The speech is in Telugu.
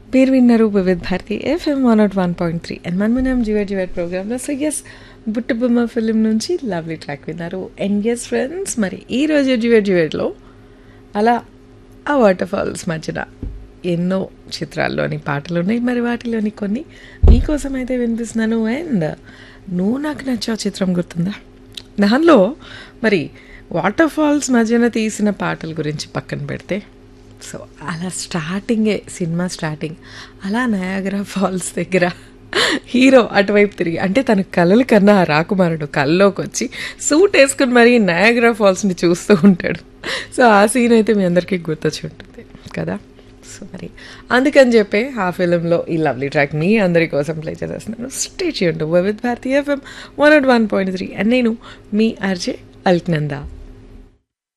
మీరు విన్నారు Vividh Bharati FM one nought one point three and మనం జివేట్ జివేట్ ప్రోగ్రాంలో సో ఎస్ బుట్టబొమ్మ ఫిలిం నుంచి లవ్లీ ట్రాక్ విన్నారు అండ్ ఎస్ ఫ్రెండ్స్ మరి ఈ రోజు జివేట్ జివేట్లో అలా ఆ వాటర్ ఫాల్స్ మధ్యన ఎన్నో చిత్రాల్లోని పాటలు ఉన్నాయి మరి వాటిలోని కొన్ని మీకోసం అయితే వినిపిస్తున్నాను అండ్ నువ్వు నాకు నచ్చే చిత్రం గుర్తుందా దానిలో మరి వాటర్ ఫాల్స్ మధ్యన తీసిన పాటల గురించి పక్కన పెడితే సో అలా స్టార్టింగే సినిమా స్టార్టింగ్ అలా నయాగరా ఫాల్స్ దగ్గర హీరో అటువైపు తిరిగి అంటే తన కళల కన్నా ఆ రాకుమారుడు కల్లోకి వచ్చి సూట్ వేసుకుని మరీ నయాగరా ఫాల్స్ని చూస్తూ ఉంటాడు సో ఆ సీన్ అయితే మీ అందరికీ గుర్తొచ్చి ఉంటుంది కదా సో మరి అందుకని చెప్పే ఆ ఫిలింలో ఈ లవ్లీ ట్రాక్ మీ అందరి కోసం ప్లే చేసేస్తున్నాను స్టేట్ చేయండి విత్ భారతీయ FM one nought one point three and నేను మీ ఆర్జే అల్క్నందా